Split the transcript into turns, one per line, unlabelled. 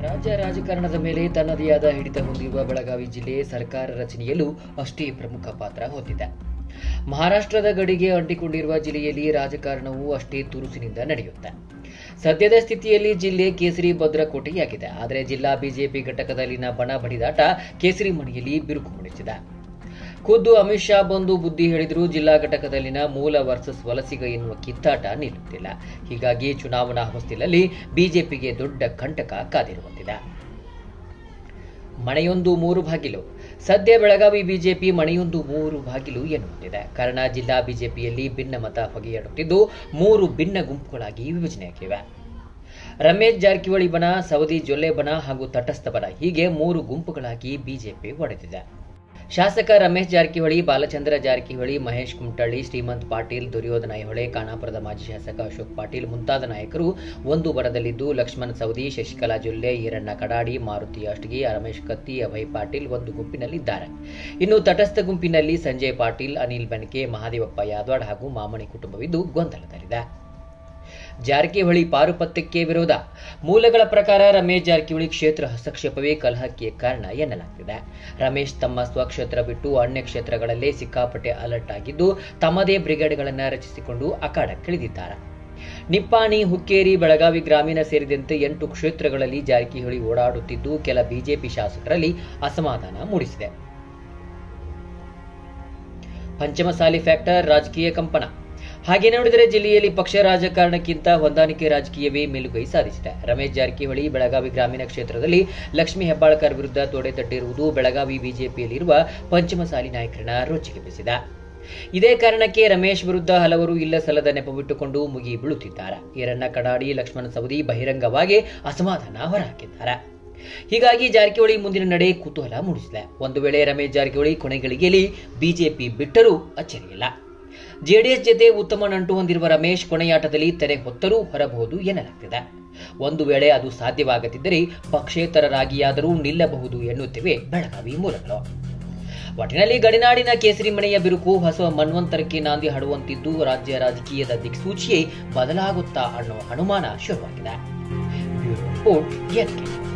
ರಾಜ್ಯ ರಾಜಕಾರಣದ ಮೇಲೆ ತನ್ನದೇ ಆದ ಹಿಡಿತ ಹೊಂದಿರುವ ಬೆಳಗಾವಿ ಜಿಲ್ಲೆ ಸರ್ಕಾರ ರಚನೆಯಲ್ಲೂ ಅಷ್ಟೇ ಪ್ರಮುಖ ಪಾತ್ರ ಹೊಂದಿದೆ ಮಹಾರಾಷ್ಟ್ರದ ಗಡಿಗೆ ಅಂಟಿಕೊಂಡಿರುವ ಜಿಲ್ಲೆಯಲ್ಲಿ ರಾಜಕಾರಣವು ಅಷ್ಟೇ ತುರುಸಿನಿಂದ ನಡೆಯುತ್ತೆ ಸದ್ಯದ ಸ್ಥಿತಿಯಲ್ಲಿ ಜಿಲ್ಲೆ ಕೇಸರಿ ಭದ್ರಕೋಟೆಯಾಗಿದೆ ಆದರೆ ಜಿಲ್ಲಾ ಬಿಜೆಪಿ ಘಟಕದಲ್ಲಿನ ಬಣ ಬಡಿದಾಟ ಕೇಸರಿ ಮಣಿಯಲ್ಲಿ ಬಿರುಕು ಮೂಡಿಸಿದೆ ಖುದ್ದು ಅಮಿತ್ ಶಾ ಬಂದು ಬುದ್ಧಿ ಹೇಳಿದರೂ ಜಿಲ್ಲಾ ಘಟಕದಲ್ಲಿನ ಮೂಲ ವರ್ಸಸ್ ವಲಸಿಗ ಎನ್ನುವ ಕಿತ್ತಾಟ ನಿಲ್ಲುತ್ತಿಲ್ಲ ಹೀಗಾಗಿ ಚುನಾವಣಾ ಹೊಸ್ತಿಲಲ್ಲಿ ಬಿಜೆಪಿಗೆ ದೊಡ್ಡ ಕಂಟಕ ಕಾದಿರುವಂತಿದೆ ಮನೆಯೊಂದು ಮೂರು ಬಾಗಿಲು ಸದ್ಯ ಬೆಳಗಾವಿ ಬಿಜೆಪಿ ಮನೆಯೊಂದು ಮೂರು ಬಾಗಿಲು ಎನ್ನುವಂತಿದೆ ಕಾರಣ ಜಿಲ್ಲಾ ಬಿಜೆಪಿಯಲ್ಲಿ ಭಿನ್ನಮತ ಹೊಗೆಯಾಡುತ್ತಿದ್ದು ಮೂರು ಭಿನ್ನ ಗುಂಪುಗಳಾಗಿ ವಿಭಜನೆಯಾಗಿವೆ ರಮೇಶ್ ಜಾರಕಿಹೊಳಿ ಬಣ ಸವದಿ ಜೊಲ್ಲೆ ಬಣ ಹಾಗೂ ತಟಸ್ಥ ಬಣ ಹೀಗೆ ಮೂರು ಗುಂಪುಗಳಾಗಿ ಬಿಜೆಪಿ ಒಡೆದಿದೆ ಶಾಸಕ ರಮೇಶ್ ಜಾರಕಿಹೊಳಿ ಬಾಲಚಂದ್ರ ಜಾರಕಿಹೊಳಿ ಮಹೇಶ್ ಕುಮಟಳ್ಳಿ ಶ್ರೀಮಂತ್ ಪಾಟೀಲ್ ದುರ್ಯೋಧನ ಐಹೊಳೆ ಖಾನಾಪುರದ ಮಾಜಿ ಶಾಸಕ ಅಶೋಕ್ ಪಾಟೀಲ್ ಮುಂತಾದ ನಾಯಕರು ಒಂದು ಬಣದಲ್ಲಿದ್ದು ಲಕ್ಷ್ಮಣ್ ಸವದಿ ಶಶಿಕಲಾ ಜೊಲ್ಲೆ ಈರಣ್ಣ ಕಡಾಡಿ ಮಾರುತಿ ಅಷ್ಟಗಿ ರಮೇಶ್ ಕತ್ತಿ ಅಭಯ್ ಪಾಟೀಲ್ ಒಂದು ಗುಂಪಿನಲ್ಲಿದ್ದಾರೆ ಇನ್ನು ತಟಸ್ಥ ಗುಂಪಿನಲ್ಲಿ ಸಂಜಯ್ ಪಾಟೀಲ್ ಅನಿಲ್ ಬೆನಕೆ ಮಹಾದೇವಪ್ಪ ಯಾದವಾಡ್ ಹಾಗೂ ಮಾಮಣಿ ಕುಟುಂಬವಿದ್ದು ಗೊಂದಲದಲ್ಲಿದೆ ಜಾರಕಿಹೊಳಿ ಪಾರುಪತ್ಯಕ್ಕೆ ವಿರೋಧ ಮೂಲಗಳ ಪ್ರಕಾರ ರಮೇಶ್ ಜಾರಕಿಹೊಳಿ ಕ್ಷೇತ್ರ ಹಸ್ತಕ್ಷೇಪವೇ ಕಲಹಕ್ಕೆ ಕಾರಣ ಎನ್ನಲಾಗ್ತಿದೆ ರಮೇಶ್ ತಮ್ಮ ಸ್ವಕ್ಷೇತ್ರ ಬಿಟ್ಟು ಅನ್ಯ ಕ್ಷೇತ್ರಗಳಲ್ಲೇ ಸಿಕ್ಕಾಪಟ್ಟೆ ಅಲರ್ಟ್ ಆಗಿದ್ದು ತಮ್ಮದೇ ಬ್ರಿಗೇಡ್ಗಳನ್ನು ರಚಿಸಿಕೊಂಡು ಅಖಾಡಕ್ಕಿಳಿದಿದ್ದಾರೆ ನಿಪ್ಪಾಣಿ ಹುಕ್ಕೇರಿ ಬೆಳಗಾವಿ ಗ್ರಾಮೀಣ ಸೇರಿದಂತೆ ಎಂಟು ಕ್ಷೇತ್ರಗಳಲ್ಲಿ ಜಾರಕಿಹೊಳಿ ಓಡಾಡುತ್ತಿದ್ದು ಕೆಲ ಬಿಜೆಪಿ ಶಾಸಕರಲ್ಲಿ ಅಸಮಾಧಾನ ಮೂಡಿಸಿದೆ ಪಂಚಮಸಾಲಿ ಫ್ಯಾಕ್ಟರ್ ರಾಜಕೀಯ ಕಂಪನ ಹಾಗೆ ನೋಡಿದರೆ ಜಿಲ್ಲೆಯಲ್ಲಿ ಪಕ್ಷ ರಾಜಕಾರಣಕ್ಕಿಂತ ಹೊಂದಾಣಿಕೆ ರಾಜಕೀಯವೇ ಮೇಲುಗೈ ಸಾಧಿಸಿದೆ ರಮೇಶ್ ಜಾರಕಿಹೊಳಿ ಬೆಳಗಾವಿ ಗ್ರಾಮೀಣ ಕ್ಷೇತ್ರದಲ್ಲಿ ಲಕ್ಷ್ಮೀ ಹೆಬ್ಬಾಳ್ಕರ್ ವಿರುದ್ಧ ತೊಡೆ ತಟ್ಟಿರುವುದು ಬೆಳಗಾವಿ ಬಿಜೆಪಿಯಲ್ಲಿರುವ ಪಂಚಮಸಾಲಿ ನಾಯಕರನ್ನ ರೋಚಿಗೆಬ್ಬಿಸಿದೆ ಇದೇ ಕಾರಣಕ್ಕೆ ರಮೇಶ್ ವಿರುದ್ಧ ಹಲವರು ಇಲ್ಲ ಸಲ್ಲದ ನೆಪವಿಟ್ಟುಕೊಂಡು ಮುಗಿ ಬೀಳುತ್ತಿದ್ದಾರೆ ಈರಣ್ಣ ಕಡಾಡಿ ಲಕ್ಷ್ಮಣ ಸವದಿ ಬಹಿರಂಗವಾಗಿ ಅಸಮಾಧಾನ ಹೊರಹಾಕಿದ್ದಾರೆ ಹೀಗಾಗಿ ಜಾರಕಿಹೊಳಿ ಮುಂದಿನ ನಡೆ ಕುತೂಹಲ ಮೂಡಿಸಿದೆ ಒಂದು ವೇಳೆ ರಮೇಶ್ ಜಾರಕಿಹೊಳಿ ಕೊನೆಗಳಿಗೆಯಲ್ಲಿ ಬಿಜೆಪಿ ಬಿಟ್ಟರೂ ಅಚ್ಚರಿಯಿಲ್ಲ ಜೆಡಿಎಸ್ ಜೊತೆ ಉತ್ತಮ ನಂಟು ಹೊಂದಿರುವ ರಮೇಶ್ ಕೊನೆಯಾಟದಲ್ಲಿ ತೆರೆ ಹೊತ್ತರೂ ಹೊರಬಹುದು ಎನ್ನಲಾಗ್ತಿದೆ ಒಂದು ವೇಳೆ ಅದು ಸಾಧ್ಯವಾಗದಿದ್ದರೆ ಪಕ್ಷೇತರರಾಗಿಯಾದರೂ ನಿಲ್ಲಬಹುದು ಎನ್ನುತ್ತಿವೆ ಬೆಳಗಾವಿ ಮೂಲಗಳು ಒಟ್ಟಿನಲ್ಲಿ ಗಡಿನಾಡಿನ ಕೇಸರಿ ಮನೆಯ ಬಿರುಕು ಹೊಸ ಮನ್ವಂತರಕ್ಕೆ ನಾಂದಿ ಹಾಡುವಂತಿದ್ದು ರಾಜ್ಯ ರಾಜಕೀಯದ ದಿಕ್ಸೂಚಿಯೇ ಬದಲಾಗುತ್ತಾ ಅನ್ನೋ ಅನುಮಾನ ಶುರುವಾಗಿದೆ ಬ್ಯೂರೋ ರಿಪೋರ್ಟ್ ಎನ್ಕೆ